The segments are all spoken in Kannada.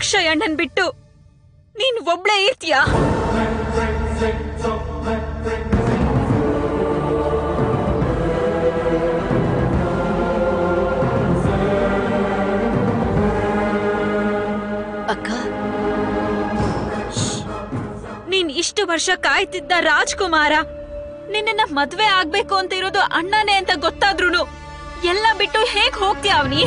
ಅಕ್ಷಯ್ ಅಣ್ಣನ್ ಬಿಟ್ಟು ನೀನ್ ಒಬ್ಳೇ ಇರ್ತೀಯಾ ಅಕ್ಕ ನೀನ್ ಇಷ್ಟು ವರ್ಷ ಕಾಯ್ತಿದ್ದ ರಾಜ್ಕುಮಾರ ನಿನ್ನ ಮದ್ವೆ ಆಗ್ಬೇಕು ಅಂತ ಇರೋದು ಅಣ್ಣನೇ ಅಂತ ಗೊತ್ತಾದ್ರೂನು ಎಲ್ಲ ಬಿಟ್ಟು ಹೇಗ್ ಹೋಗ್ತೀಯ ಅವನಿ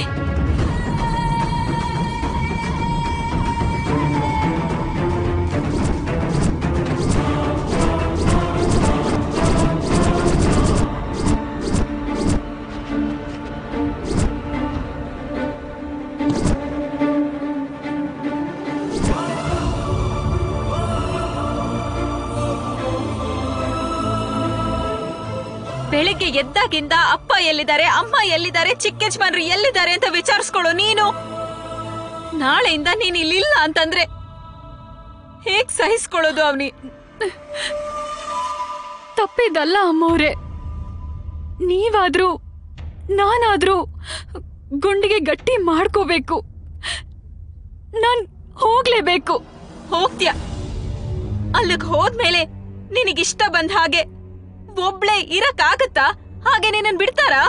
ಬೆಳಿಗ್ಗೆ ಎದ್ದಾಗಿಂದ ಅಪ್ಪ ಎಲ್ಲಿದ್ದಾರೆ ಅಮ್ಮ ಎಲ್ಲಿದ್ದಾರೆ ಚಿಕ್ಕ ಯಜಮಾನ್ರು ಎಲ್ಲಿದ್ದಾರೆ ಅಂತ ವಿಚಾರಿಸ್ಕೊಳ್ಳೋ ನೀನು ನಾಳೆಯಿಂದ ನೀನ್ ಇಲ್ಲಿಲ್ಲ ಅಂತಂದ್ರೆ ಹೇಗ್ ಸಹಿಸ್ಕೊಳ್ಳೋದು ಅವನಿ ತಪ್ಪಿದ್ದಲ್ಲ ಅಮ್ಮವ್ರೆ ನೀವಾದ್ರೂ ನಾನಾದ್ರೂ ಗುಂಡಿಗೆ ಗಟ್ಟಿ ಮಾಡ್ಕೋಬೇಕು ನಾನ್ ಹೋಗ್ಲೇಬೇಕು ಹೋಗ್ತ್ಯಾ ಅಲ್ಲಿಗ್ ಹೋದ್ಮೇಲೆ ನಿನಗಿಷ್ಟ ಬಂದ ಹಾಗೆ ಒಬ್ಳೆ ಇರಕ್ಕಾಗತ್ತಾ ಹಾಗೆ ನಿನ್ನನ್ ಬಿಡ್ತಾರಾ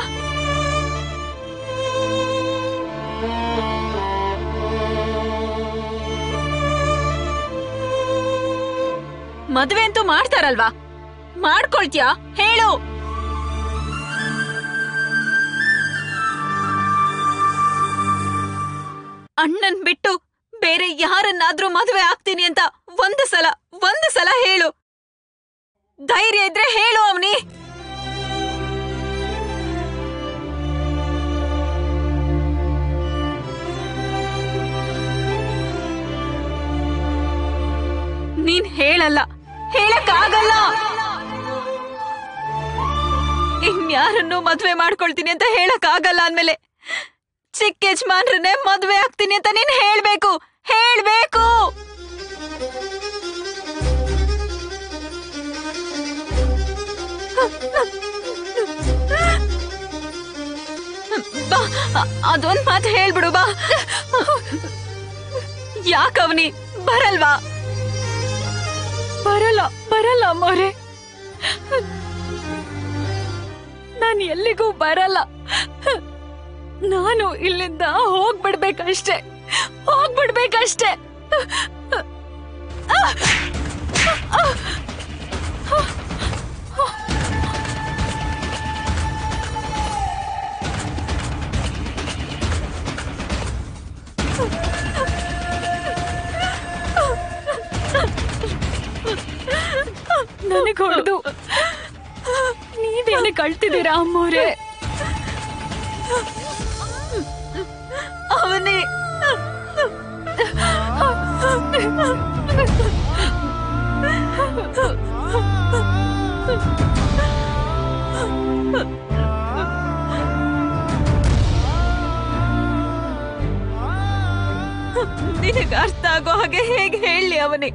ಮದ್ವೆ ಅಂತೂ ಮಾಡ್ತಾರಲ್ವಾ ಮಾಡ್ಕೊಳ್ತ್ಯಾ ಹೇಳು ಅಣ್ಣನ್ ಬಿಟ್ಟು ಬೇರೆ ಯಾರನ್ನಾದ್ರೂ ಮದುವೆ ಆಗ್ತೀನಿ ಅಂತ ಒಂದು ಸಲ ಒಂದು ಸಲ ಹೇಳು ಧೈರ್ಯ ಇದ್ರೆ ಹೇಳು ಅವನಿ ನೀನ್ ಹೇಳಲ್ಲ ಹೇಳಕ್ಕಾಗಲ್ಲ ಇನ್ಯಾರನ್ನು ಮದ್ವೆ ಮಾಡ್ಕೊಳ್ತೀನಿ ಅಂತ ಹೇಳಕ್ಕಾಗಲ್ಲ ಅಂದ್ಮೇಲೆ ಚಿಕ್ಕ ಯಜಮಾನ್ರನ್ನೇ ಮದ್ವೆ ಆಗ್ತೀನಿ ಅಂತ ನೀನ್ ಹೇಳ್ಬೇಕು ಹೇಳ್ಬೇಕು ಬಾ ಅ- ಅದೊಂದ್ ಮಾತು ಹೇಳ್ಬಿಡು ಬಾ ಯಾಕವ್ನಿ ಬರಲ್ವಾ ಬರಲ್ಲ ಬರಲ್ಲ ಅಮ್ಮವ್ರೆ ನಾನು ಎಲ್ಲಿಗೂ ಬರಲ್ಲ ನಾನು ಇಲ್ಲಿಂದ ಹೋಗ್ಬಿಡ್ಬೇಕಷ್ಟೇ ಹೋಗ್ಬಿಡ್ಬೇಕಷ್ಟೇ ನನಗ್ ಹೊಡೆದು ನೀವೇನೆ ಕಳ್ತಿದ್ದೀರಾ ಅಮ್ಮವ್ರೆ ಅವನೇ ನಿನಗೆ ಅರ್ಥ ಆಗೋ ಹಾಗೆ ಹೇಗೆ ಹೇಳಿ ಅವನೇ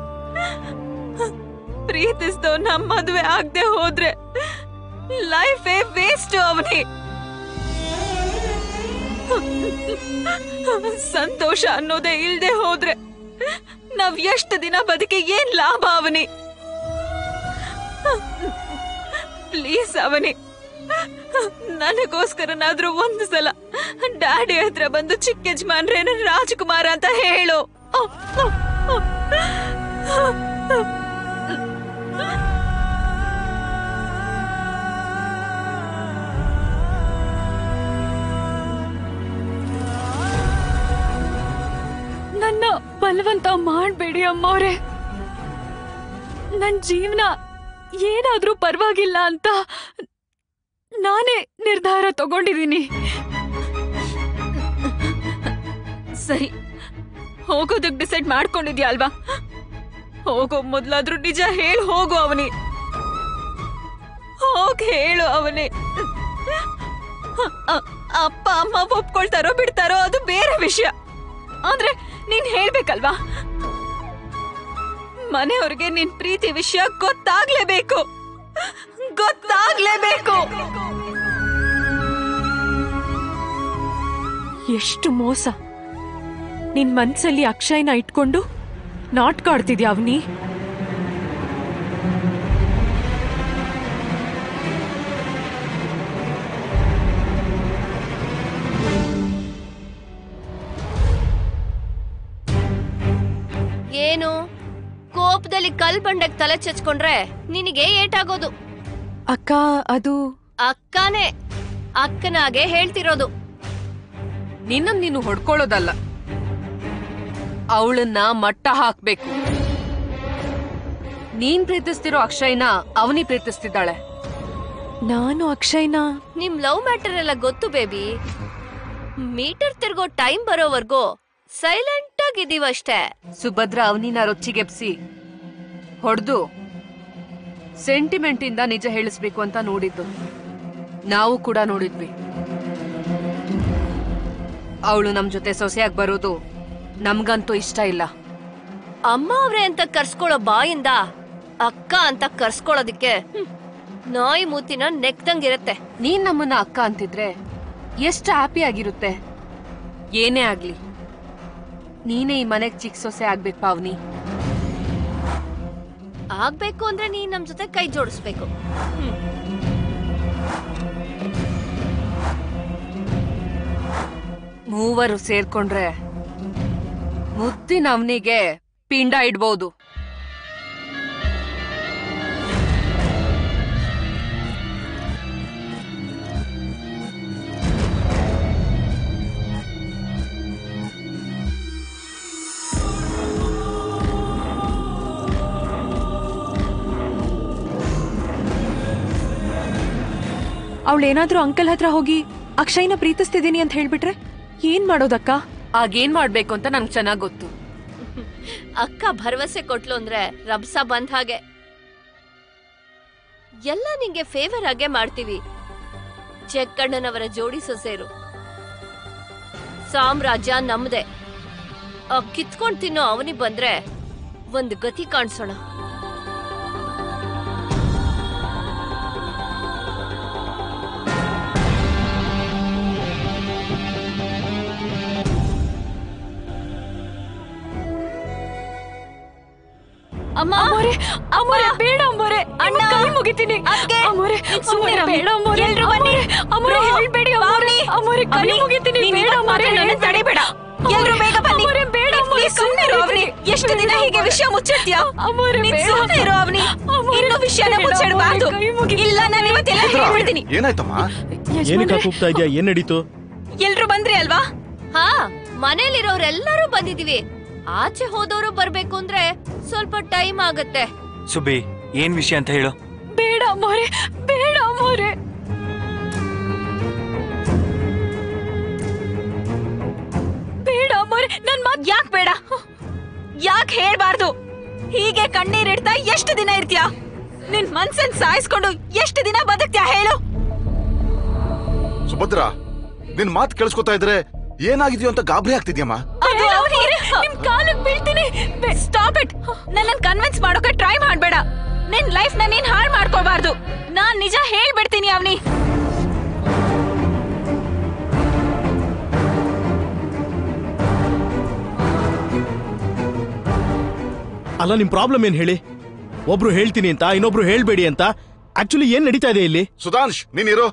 ಪ್ರೀತಿಸ್ದೋ ನಮ್ಮ ಮದುವೆ ಆಗದೆ ಹೋದ್ರೆ ಲೈಫೇ ವೇಸ್ಟ್ ಅವನೇ ಸಂತೋಷ ಅನ್ನೋದೇ ಇಲ್ದೆ ಹೋದ್ರೆ ನಾವ್ ಎಷ್ಟು ದಿನ ಬದುಕಿ ಏನ್ ಲಾಭ ಅವನಿ ಪ್ಲೀಸ್ ಅವನಿ ನನಗೋಸ್ಕರನಾದ್ರೂ ಒಂದು ಸಲ ಡ್ಯಾಡಿ ಹತ್ರ ಬಂದು ಚಿಕ್ಕ ಯಜಮಾನ್ರೆ ನನ್ ರಾಜಕುಮಾರ ಅಂತ ಹೇಳು ನನ್ನ ಬಲವಂತ ಮಾಡ್ಬೇಡಿ ಅಮ್ಮವ್ರೆ ನನ್ ಜೀವನ ಏನಾದ್ರೂ ಪರವಾಗಿಲ್ಲ ಅಂತ ನಾನೇ ನಿರ್ಧಾರ ತಗೊಂಡಿದ್ದೀನಿ ಸರಿ ಹೋಗೋದಕ್ ಡಿಸೈಡ್ ಮಾಡ್ಕೊಂಡಿದ್ಯಾ ಅಲ್ವಾ ಹೋಗೋ ಮೊದ್ಲಾದ್ರೂ ನಿಜ ಹೇಳು ಹೋಗು ಅವನಿ ಹೋಗ್ ಹೇಳು ಅವನೇ ಅ- ಅಪ್ಪ ಅಮ್ಮ ಒಪ್ಕೊಳ್ತಾರೋ ಬಿಡ್ತಾರೋ ಅದು ಬೇರೆ ವಿಷಯ ಆದ್ರೆ ನೀನ್ ಹೇಳ್ಬೇಕಲ್ವಾ ಮನೆಯವ್ರಿಗೆ ನಿನ್ ಪ್ರೀತಿ ವಿಷಯ ಗೊತ್ತಾಗ್ಲೇಬೇಕು ಗೊತ್ತಾಗ್ಲೇಬೇಕು ಎಷ್ಟು ಮೋಸ ನಿನ್ ಮನ್ಸಲ್ಲಿ ಅಕ್ಷಯ್ನ ಇಟ್ಕೊಂಡು ನಾಟಕ ಆಡ್ತಿದ್ಯಾ ಅವನಿ ಏನು ಕೋಪದಲ್ಲಿ ಕಲ್ ಬಂಡಕ್ ತಲೆ ಚಚ್ಕೊಂಡ್ರೆ ನಿನಗೆ ಏಟಾಗೋದು ಅಕ್ಕ ಅದು ಅಕ್ಕನೇ ಅಕ್ಕನಾಗೆ ಹೇಳ್ತಿರೋದು ನಿನ್ನ ನೀನು ಹೊಡ್ಕೊಳ್ಳೋದಲ್ಲ ಅವಳನ್ನ ಮಟ್ಟ ಹಾಕ್ಬೇಕು ನೀನ್ ಪ್ರೀತಿಸ್ತಿರೋ ಅಕ್ಷಯ್ನ ಅವನಿ ಪ್ರೀತಿಸ್ತಿದ್ದಾಳೆ ನಾನು ಅಕ್ಷಯ್ನ ನಿಮ್ ಲವ್ ಮ್ಯಾಟರ್ ಎಲ್ಲ ಗೊತ್ತು ಬೇಬಿ ಮೀಟರ್ ತಿರ್ಗೋ ಟೈಮ್ ಬರೋವರ್ಗೂ ಸೈಲೆಂಟ್ ಆಗಿದೀವಷ್ಟೇ ಸುಭದ್ರ ಅವನಿನ ರೊಚ್ಚಿಗೆಪ್ಸಿ ಹೊಡೆದು ಸೆಂಟಿಮೆಂಟ್ ಇಂದ ನಿಜ ಹೇಳಿಸ್ಬೇಕು ಅಂತ ನೋಡಿದ್ದು ನಾವು ಕೂಡ ನೋಡಿದ್ವಿ ಅವಳು ನಮ್ ಜೊತೆ ಸೊಸೆಯಾಗಿ ಬರೋದು ನಮ್ಗಂತೂ ಇಷ್ಟ ಇಲ್ಲ ಅಮ್ಮ ಅವ್ರೆ ಅಂತ ಕರ್ಸ್ಕೊಳ್ಳೋ ಬಾಯಿಂದ ಅಕ್ಕ ಅಂತ ಕರ್ಸ್ಕೊಳ್ಳೋದಿಕ್ಕೆ ಹ್ಮ್, ನಾಯಿ ಮೂತಿನ ನೆಕ್ದಂಗಿರತ್ತೆ ನೀನ್ ನಮ್ಮನ್ನ ಅಕ್ಕ ಅಂತಿದ್ರೆ ಎಷ್ಟು ಹ್ಯಾಪಿ ಆಗಿರುತ್ತೆ ಏನೇ ಆಗ್ಲಿ ನೀನೇ ಈ ಮನೆಗ್ ಚಿಕ್ಕ ಸೊಸೆ ಆಗ್ಬೇಕು ಪಾವ್ನಿ ಆಗ್ಬೇಕು ಅಂದ್ರೆ ನೀನ್ ನಮ್ ಜೊತೆ ಕೈ ಜೋಡಿಸ್ಬೇಕು ಮೂವರು ಸೇರ್ಕೊಂಡ್ರೆ ಮುದ್ದಿನ ಅವನಿಗೆ ಪಿಂಡ ಇಡ್ಬೋದು ಅವಳೇನಾದ್ರೂ ಅಂಕಲ್ ಹತ್ರ ಹೋಗಿ ಅಕ್ಷಯ್ನ ಪ್ರೀತಿಸ್ತಿದ್ದೀನಿ ಅಂತ ಹೇಳ್ಬಿಟ್ರೆ ಏನ್ ಮಾಡೋದಕ್ಕ ಆಗೇನ್ ಮಾಡ್ಬೇಕು ಅಂತ ನಂಗೆ ಚೆನ್ನಾಗ್ ಗೊತ್ತು ಅಕ್ಕ ಭರವಸೆ ಕೊಟ್ಲು ಅಂದ್ರೆ ರಭಸ ಬಂದ್ ಹಾಗೆ ಎಲ್ಲ ನಿಂಗೆ ಫೇವರ್ ಆಗೇ ಮಾಡ್ತೀವಿ ಚೆಕ್ಕಣ್ಣನವರ ಜೋಡಿ ಸೊಸೆರು ಸಾಮ್ರಾಜ್ಯ ನಮ್ದೆ ಆ ಕಿತ್ಕೊಂಡ್ ತಿನ್ನೋ ಅವನಿ ಬಂದ್ರೆ ಒಂದ್ ಗತಿ ಕಾಣಿಸೋಣ ಅಮ್ಮ ಅಮ್ಮೋರೆ ಅಮ್ಮೋರೆ ಬೇಡ ಅಮ್ಮೋರೆ ಅಣ್ಣ! ಅಣ್ಣ ಕೈ ಮುಗಿತೀನಿ ಅದ್ಕೆ? ಅಮ್ಮೋರೆ ನೀನ್ ಸುಮ್ನೆ ಅಮ್ಮೋರೆ ಇರು. ಬೇಡ ಅಮ್ಮೋರೆ ಎಲ್ರೂ ಬನ್ನಿ. ಅಮ್ಮೋರೆ ಬ್ರೋ, ಹೇಳ್ಬೇಡಿ ಅಮ್ಮೋರೆ ಬಾವ್ಲಿ. ಅಮ್ಮೋರೆ ಕೈ ಅವ್ನಿ, ಮುಗಿತೀನಿ ನೀನ್ ಬೇಡ ಇವತ್ತು ಅಮ್ಮೋರೆ ಮಾತ್ರ ನನ್ನನ್ನ ತಡಿಬೇಡ. ಎಲ್ರೂ ಬೇಗ ಬನ್ನಿ. ಅಮ್ಮೋರೆ ಬೇಡ ಅಮ್ಮೋರೆ ನೀನ್ ಸುಮ್ನೆ ಇರು ಅವ್ನಿ. ಎಷ್ಟು ದಿನ ಹೀಗೆ ವಿಷಯ ಮುಚ್ಚಿಡ್ತೀಯಾ ಅಮ್ಮೋರೆ ನೀನ್ ಬೇಡ. ಸುಮ್ನೆ ಇರು ಅವ್ನಿ. ಅಮ್ಮೋರೆ ಇನ್ನು ವಿಷಯನ ಬೇಡ ಮುಚ್ಚಿಡ್ಬಾರ್ದು ಅಮ್ಮೋರೆ, ಕೈ ಮುಗಿತೀನಿ. ಇಲ್ಲ ನಾನು ಇವತ್ತೆಲ್ಲ ಹೇಳ್ಬಿಡ್ತೀನಿ ಏನಾಯ್ತಮ್ಮ ಯಜಮಾನ್ರೆ, ಏನಕ್ಕ ಕೂಗ್ತಾ ಇದೆಯಾ ಏನ್ ನಡೀತು ಎಲ್ರು ಬಂದ್ರಿ ಅಲ್ವಾ ಹಾ ಮನೇಲಿರೋರೆಲ್ಲರೂ ಬಂದಿದೀವಿ ಆಚೆ ಹೋದವರು ಬರ್ಬೇಕು ಅಂದ್ರೆ ಸ್ವಲ್ಪ ಟೈಮ್ ಆಗತ್ತೆ ಸುಬ್ಬಿ ಏನ್ ವಿಷಯ ಅಂತ ಹೇಳು ಬೇಡ ಅಮ್ಮೋರೆ ಬೇಡ ಅಮ್ಮೋರೆ ಬೇಡ ಅಮ್ಮೋರೆ ನನ್ ಮಾತ್ ಯಾಕ್ ಬೇಡ ಯಾಕ್ ಹೇಳ್ಬಾರ್ದು ಹೀಗೆ ಕಣ್ಣೀರಿಡ್ತಾ ಎಷ್ಟು ದಿನ ಇರ್ತೀಯ ನಿನ್ ಮನ್ಸನ್ ಸಾಯಿಸ್ಕೊಂಡು ಎಷ್ಟು ದಿನ ಬದುಕ್ತ್ಯಾ ಹೇಳು ಸುಭದ್ರ ನಿನ್ ಮಾತ್ ಕೇಳಿಸ್ಕೊತಾ ಇದ್ರೆ ಏನಾಗಿದ್ಯೋ ಅಂತ ಗಾಬರಿ ಆಗ್ತಿದ್ಯಮ್ಮ ಅದು ಅವ್ನಿ. ನಿಮ್ ಕಾಲಕ್ ಬೀಳ್ತೀನಿ ಸ್ಟಾಪ್ ಇಟ್ ನನ್ನನ್ ಕನ್ವಿನ್ಸ್ ಮಾಡೋಕೆ ಟ್ರೈ ಮಾಡ್ಬೇಡ ನಿನ್ ಲೈಫ್ ನ ನೀನ್ ಹಾಳ್ ಮಾಡ್ಕೋಬಾರ್ದು ನಾನ್ ನಿಜ ಹೇಳ್ಬಿಡ್ತೀನಿ ಅವನಿ ಅಲ್ಲ ನಿಮ್ ಪ್ರಾಬ್ಲಮ್ ಏನ್ ಹೇಳಿ ಒಬ್ರು ಹೇಳ್ತೀನಿ ಅಂತ ಇನ್ನೊಬ್ರು ಹೇಳ್ಬೇಡಿ ಅಂತ ಆಕ್ಚುಲಿ ಏನ್ ನಡೀತಾ ಇದೆ ಇಲ್ಲಿ ಸುಧಾಂಶ್ ನೀನ್ ಇರು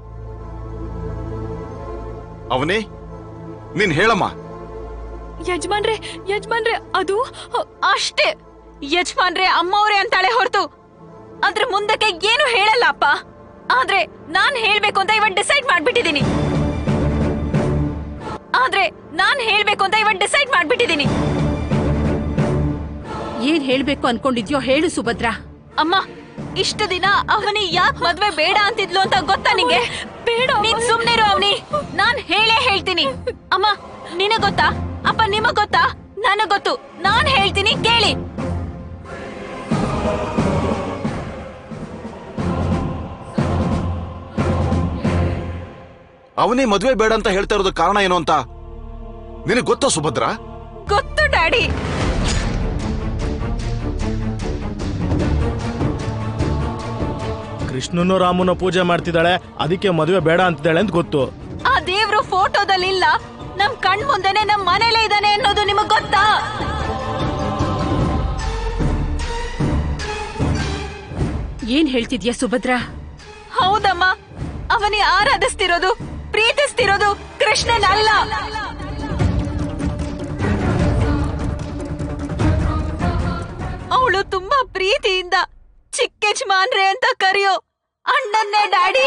ಅವನಿ ನೀನ್ ಹೇಳಮ್ಮ ಯಜಮಾನ್ರೆ ಯಜಮಾನ್ರೆ ಅದು ಅಷ್ಟೇ ಯಜಮಾನ್ರೆ ಅಮ್ಮವ್ರೆ ಅಂತಾಳೆ ಹೊರತು ಅದ್ರ ಮುಂದಕ್ಕೆ ಏನು ಹೇಳಲ್ಲ ಅಪ್ಪ ಆದ್ರೆ ನಾನ್ ಹೇಳ್ಬೇಕು ಅಂತ ಇವನ್ ಡಿಸೈಡ್ ಮಾಡ್ಬಿಟ್ಟಿದೀನಿ ಆದ್ರೆ ನಾನ್ ಹೇಳ್ಬೇಕು ಅಂತ ಇವನ್ ಡಿಸೈಡ್ ಮಾಡ್ಬಿಟ್ಟಿದೀನಿ ಏನ್ ಹೇಳ್ಬೇಕು ಅನ್ಕೊಂಡಿದ್ಯೋ ಹೇಳು ಸುಭದ್ರ ಅಮ್ಮ ಇಷ್ಟು ದಿನ ಅವನಿ ಯಾಕ್ ಮದ್ವೆ ಬೇಡ ಅಂತಿದ್ಲು ಅಂತ ಗೊತ್ತಾ ನಿಂಗೆ ಬೇಡ ನೀನ್ ಸುಮ್ನಿರು ಅವನಿ ನಾನ್ ಹೇಳೇ ಹೇಳ್ತೀನಿ ಅಮ್ಮ ನಿನಗ್ ಗೊತ್ತಾ ಅಪ್ಪ ನಿಮಗ್ ಗೊತ್ತಾ ನನಗ್ ಗೊತ್ತು ನಾನ್ ಹೇಳ್ತೀನಿ ಕೇಳಿ ಅವನೇ ಮದ್ವೆ ಬೇಡ ಅಂತ ಹೇಳ್ತಾ ಇರೋದಕ್ಕೆ ಕಾರಣ ಏನು ಅಂತ ನಿನಗ್ ಗೊತ್ತಾ ಸುಭದ್ರ ಗೊತ್ತು ಡ್ಯಾಡಿ ಕೃಷ್ಣನೋ ರಾಮನ ಪೂಜೆ ಮಾಡ್ತಿದ್ದಾಳೆ ಅದಕ್ಕೆ ಮದುವೆ ಬೇಡ ಅಂತಿದ್ದಾಳೆ ಅಂತ ಗೊತ್ತು ಆ ದೇವ್ರು ಫೋಟೋದಲ್ಲಿ ಇಲ್ಲ ನಮ್ ಕಣ್ ಮುಂದೆನೆ ನಮ್ ಮನೇಲೇ ಇದ್ದಾನೆ ಅನ್ನೋದು ನಿಮಗ್ ಗೊತ್ತಾ ಏನ್ ಹೇಳ್ತಿದ್ಯಾ ಸುಭದ್ರಾ ಹೌದಮ್ಮ ಅವನಿ ಆರಾಧಿಸ್ತಿರೋದು ಪ್ರೀತಿಸ್ತಿರೋದು ಕೃಷ್ಣನಲ್ಲ ಅವಳು ತುಂಬಾ ಪ್ರೀತಿಯಿಂದ ಚಿಕ್ಕೆಜ್ಮಾನ್ರೆ ಅಂತ ಕರೆಯೋ ಅಣ್ಣನ್ನೇ ಡ್ಯಾಡಿ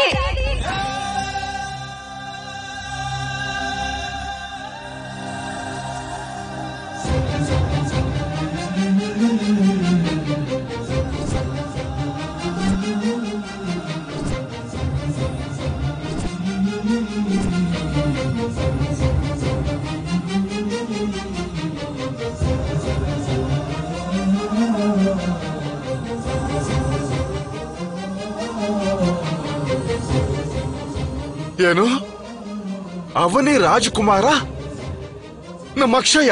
ಏನು ಅವನೇ ರಾಜಕುಮಾರ ನಮ್ಮ ಅಕ್ಷಯ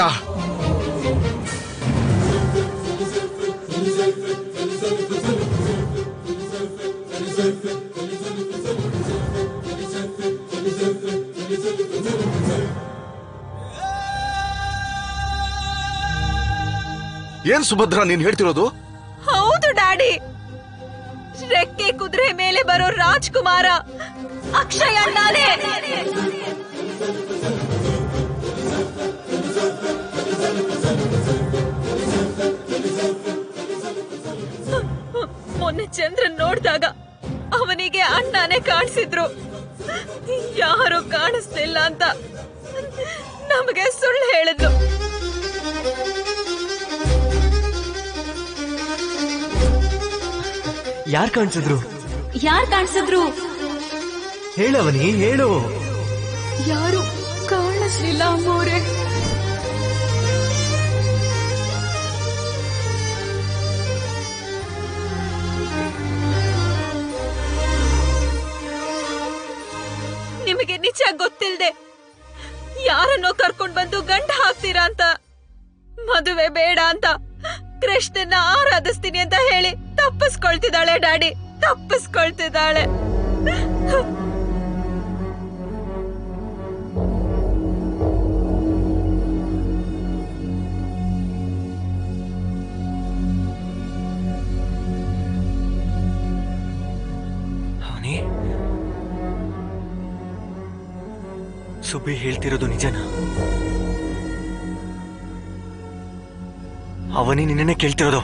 ಏನ್ ಸುಭದ್ರ ನೀನ್ ಹೇಳ್ತಿರೋದು ಹೌದು ಡ್ಯಾಡಿ ರೆಕ್ಕೆ ಕುದುರೆ ಮೇಲೆ ಬರೋ ರಾಜ್ಕುಮಾರ ಅಕ್ಷಯ ನಾನೇ ಮೊನ್ನೆ ಚಂದ್ರನ್ ನೋಡ್ದಾಗ ಅವನಿಗೆ ಅಣ್ಣನೇ ಕಾಣಿಸಿದ್ರು ಯಾರು ಕಾಣಿಸ್ತಿಲ್ಲ ಅಂತ ನಮಗೆ ಸುಳ್ಳು ಹೇಳಿದ್ಲು ಯಾರ್ ಕಾಣಿಸಿದ್ರು ಯಾರ್ ಕಾಣಿಸಿದ್ರು ಹೇಳವನಿ ಹೇಳು ಯಾರು ಕಾಣಿಸ್ಲಿಲ್ಲ ಅಮ್ಮೋರೆ ನಿಮಗೆ ನಿಜ ಗೊತ್ತಿಲ್ದೆ ಯಾರನ್ನೋ ಕರ್ಕೊಂಡ್ ಬಂದು ಗಂಡ ಹಾಕ್ತೀರಾ ಅಂತ ಮದುವೆ ಬೇಡ ಅಂತ ಕೃಷ್ಣನ್ನ ಆರಾಧಿಸ್ತೀನಿ ಅಂತ ಹೇಳಿ ತಪ್ಪಿಸ್ಕೊಳ್ತಿದ್ದಾಳೆ ಡ್ಯಾಡಿ ತಪ್ಪಿಸ್ಕೊಳ್ತಿದ್ದಾಳೆ ಅವನಿ ಸುಬ್ಬಿ ಹೇಳ್ತಿರೋದು ನಿಜನಾ ಅವನಿ ನಿನ್ನೆ ಕೇಳ್ತಿರೋದು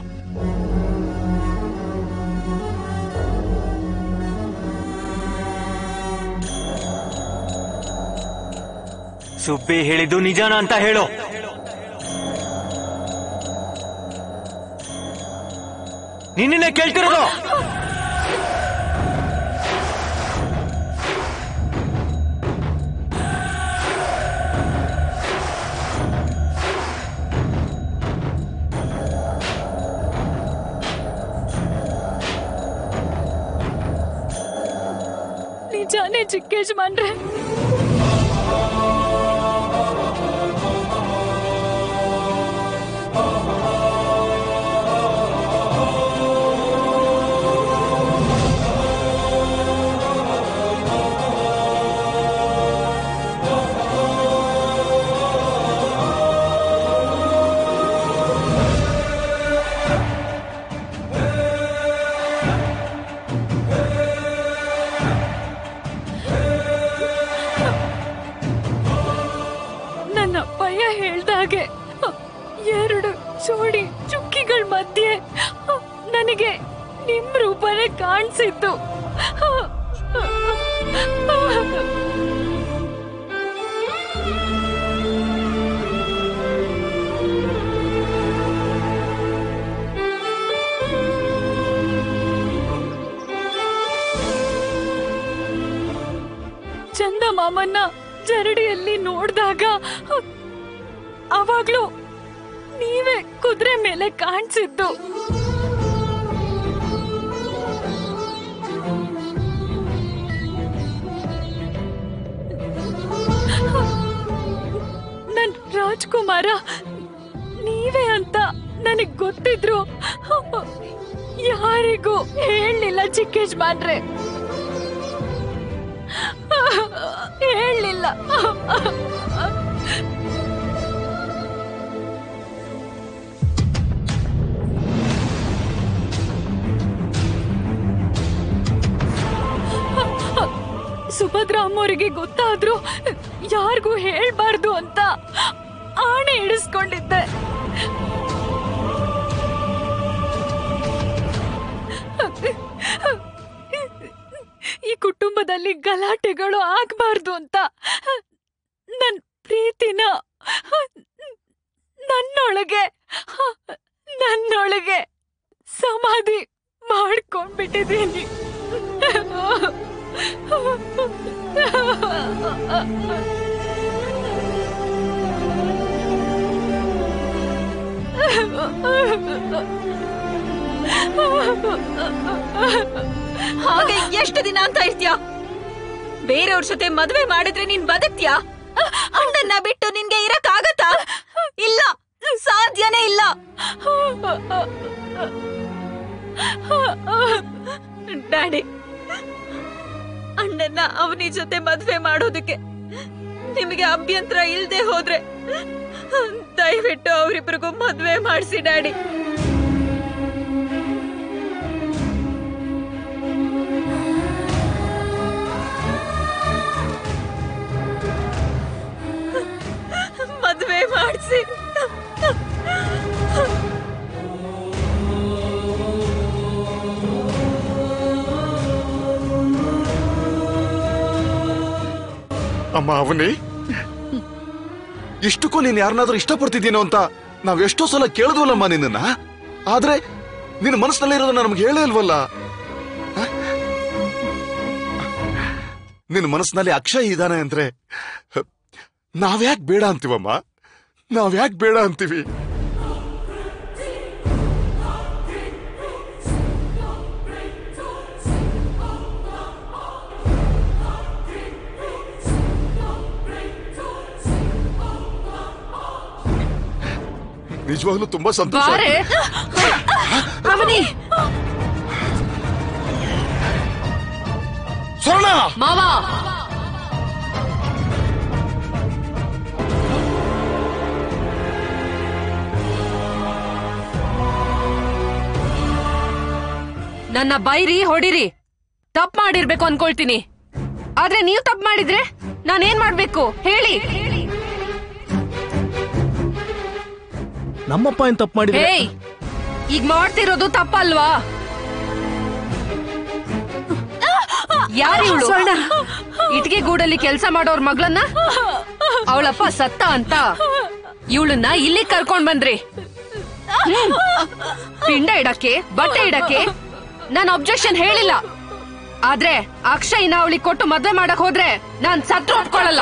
ಸುಬ್ಬಿ ಹೇಳಿದ್ದು ನಿಜಾನ ಅಂತ ಹೇಳು ನಿನ್ನೆ ಕೇಳ್ತಿರೋದು ನಿಜಾನೇ ಚಿಕ್ಕೇಜ್ಮಾನ್ರೆ ನನ್ನ ಅಪ್ಪಯ್ಯ ಹೇಳ್ದಾಗೆ ಎರಡು ಜೋಡಿ ಚುಕ್ಕಿಗಳ ಮಧ್ಯೆ ನನಗೆ ನಿಮ್ ರೂಪನೇ ಕಾಣಿಸಿತ್ತು ಚಂದ ಮಾಮನ್ನ ಜರಡಿಯಲ್ಲಿ ನೋಡ್ದಾಗ ಅವಾಗ್ಲೂ ನೀವೇ ಕುದುರೆ ಮೇಲೆ ಕಾಣಿಸಿದ್ದು ನನ್ ರಾಜ್ಕುಮಾರ ನೀವೇ ಅಂತ ನನಗ್ ಗೊತ್ತಿದ್ರು ಯಾರಿಗೂ ಹೇಳಲಿಲ್ಲ ಚಿಕ್ಕೇಜ್ಮಾನ್ರೆ ಹೇಳಲಿಲ್ಲ ಸುಭದ್ರ ಅಮ್ಮೋರಿಗೆ ಗೊತ್ತಾದ್ರು ಯಾರಿಗೂ ಹೇಳ್ಬಾರ್ದು ಅಂತ ಆಣೆ ಇಡಿಸ್ಕೊಂಡಿದ್ದೆ ಈ ಕುಟುಂಬದಲ್ಲಿ ಗಲಾಟೆಗಳು ಆಗ್ಬಾರ್ದು ಅಂತ ನನ್ ಪ್ರೀತಿನ ನನ್ನೊಳಗೆ ನನ್ನೊಳಗೆ ಸಮಾಧಿ ಮಾಡ್ಕೊಂಡ್ಬಿಟ್ಟಿದ್ದೀನಿ ಹಾಗೆ ಎಷ್ಟು ದಿನ ಅಂತ ಇರ್ತೀಯ ಬೇರೆಯವ್ರ ಜೊತೆ ಮದ್ವೆ ಮಾಡಿದ್ರೆ ನೀನ್ ಬದುಕ್ತ್ಯಾ ಅಣ್ಣನ್ನ ಬಿಟ್ಟು ನಿನ್ಗೆ ಇರಕ್ ಆಗತ್ತಾ ಇಲ್ಲ ಸಾಧ್ಯನೇ ಇಲ್ಲ ಡ್ಯಾಡಿ ಅಣ್ಣನ್ನ ಅವನಿ ಜೊತೆ ಮದ್ವೆ ಮಾಡೋದಕ್ಕೆ ನಿಮಗೆ ಅಭ್ಯಂತರ ಇಲ್ದೆ ಹೋದ್ರೆ ದಯವಿಟ್ಟು ಅವರಿಬ್ಬರಿಗೂ ಮದ್ವೆ ಮಾಡಿಸಿ ಡ್ಯಾಡಿ ಮದ್ವೆ ಮಾಡಿಸಿ ಅಮ್ಮ ಅವನಿ ಇಷ್ಟಕ್ಕೂ ನೀನ್ ಯಾರನ್ನಾದ್ರೂ ಇಷ್ಟಪಡ್ತಿದ್ದೀನೋ ಅಂತ ನಾವ್ ಎಷ್ಟೋ ಸಲ ಕೇಳಿದ್ವಲ್ಲಮ್ಮ ನಿನ್ನ ಆದ್ರೆ ನಿನ್ನ ಮನಸ್ಸಿನಲ್ಲಿರೋದನ್ನ ನಮ್ಗೆ ಹೇಳೇ ಇಲ್ವಲ್ಲ ಹ? ನಿನ್ನ ಮನಸ್ಸಿನಲ್ಲಿ ಅಕ್ಷಯ್ ಇದ್ದಾನೆ ಅಂದ್ರೆ ಹ, ನಾವ್ಯಾಕ್ ಬೇಡ ಅಂತೀವಮ್ಮ ನಾವ್ಯಾಕ್ ಬೇಡ ಅಂತೀವಿ ನಿಜವಾಗ್ಲೂ ತುಂಬಾ ಸಂತೋಷ ಬಾರೆ ಅವನಿ ಸ್ವರ್ಣ ಮಾವ ನನ್ನ ಬೈರಿ ಹೊಡಿರಿ ತಪ್ಪು ಮಾಡಿರ್ಬೇಕು ಅನ್ಕೊಳ್ತೀನಿ ಆದ್ರೆ ನೀವು ತಪ್ಪು ಮಾಡಿದ್ರೆ ನಾನೇನ್ ಮಾಡ್ಬೇಕು ಹೇಳಿ ನಮ್ಮಪ್ಪ ಏನ್ ತಪ್ಪು ಮಾಡಿದ್ರೆ ಹೇಯ್ ಈಗ ಮಾಡ್ತಿರೋದು ತಪ್ಪಲ್ವಾ ಯಾರು ಇವಳು ಇಟ್ಗೆ ಗೂಡಲ್ಲಿ ಕೆಲಸ ಮಾಡೋರ್ ಮಗಳನ್ನ ಅವಳಪ್ಪ ಸತ್ತ ಅಂತ ಇವಳನ್ನ ಇಲ್ಲಿ ಕರ್ಕೊಂಡ್ ಬಂದ್ರಿ ಹ್ಮ್. ಪಿಂಡ ಇಡಕ್ಕೆ ಬಟ್ಟೆ ಇಡಕ್ಕೆ ನಾನು ಅಬ್ಜೆಕ್ಷನ್ ಹೇಳಿಲ್ಲ ಆದ್ರೆ ಅಕ್ಷಯ್ನ ಅವಳಿಗೆ ಕೊಟ್ಟು ಮದ್ವೆ ಮಾಡಕ್ ಹೋದ್ರೆ ನಾನ್ ಸತ್ರ ಒಪ್ಕೊಳ್ಳಲ್ಲ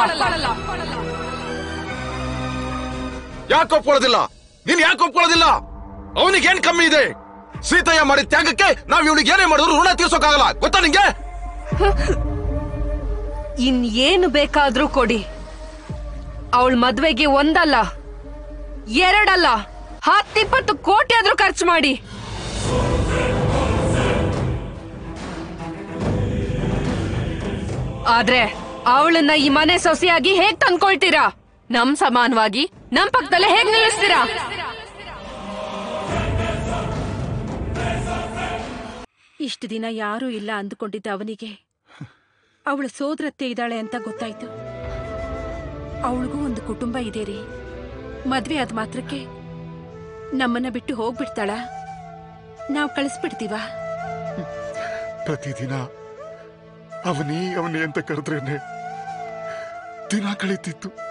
ಯಾಕೆ ಒಪ್ಕೊಳ್ಳೋದಿಲ್ಲ ನೀನ್ ಯಾಕೆ ಒಪ್ಕೊಳ್ಳೋದಿಲ್ಲ ಅವನಿಗೆ ಏನ್ ಕಮ್ಮಿ ಇದೆ ಸೀತಯ್ಯ ಮಾಡಿದ ತ್ಯಾಗಕ್ಕೆ ನಾವ್ ಇವಳಿಗೆ ಏನೇ ಮಾಡಿದ್ರು ಋಣ ತೀರ್ಸೋಕಾಗಲ್ಲ ಗೊತ್ತಾ ನಿಂಗೆ ಇನ್ ಏನು ಬೇಕಾದ್ರೂ ಕೊಡಿ ಅವಳ ಮದ್ವೆಗೆ ಒಂದಲ್ಲ ಎರಡಲ್ಲ ಹತ್ತಿಪ್ಪತ್ತು ಕೋಟಿ ಆದ್ರೂ ಖರ್ಚು ಮಾಡಿ ಆದ್ರೆ ಅವಳನ್ನ ಈ ಮನೆ ಸೊಸೆಯಾಗಿ ಹೇಗ್ ತಂದ್ಕೊಳ್ತೀರಾ ನಮ್ ಸಮಾನವಾಗಿ ನಮ್ ಪಕ್ಕದಲ್ಲೇ ಹೇಗ್ ನಿಲ್ಲಿಸ್ತೀರಾ ಇಷ್ಟು ದಿನ ಯಾರೂ ಇಲ್ಲ ಅಂದುಕೊಂಡಿದ್ದ ಅವನಿಗೆ ಅವಳ ಸೋದರತ್ತೆ ಇದ್ದಾಳೆ ಅಂತ ಗೊತ್ತಾಯ್ತು ಅವಳಿಗೂ ಒಂದು ಕುಟುಂಬ ಇದೆ ರೀ ಮದ್ವೆ ಆದ ಮಾತ್ರಕ್ಕೆ ನಮ್ಮನ್ನ ಬಿಟ್ಟು ಹೋಗ್ಬಿಡ್ತಾಳ ನಾವು ಕಳಿಸ್ಬಿಡ್ತೀವ ಪ್ರತಿದಿನ ಅವನಿ ಅವನಿ ಅಂತ ಕರೆದ್ರೇನೆ ದಿನ ಕಳೀತಿತ್ತು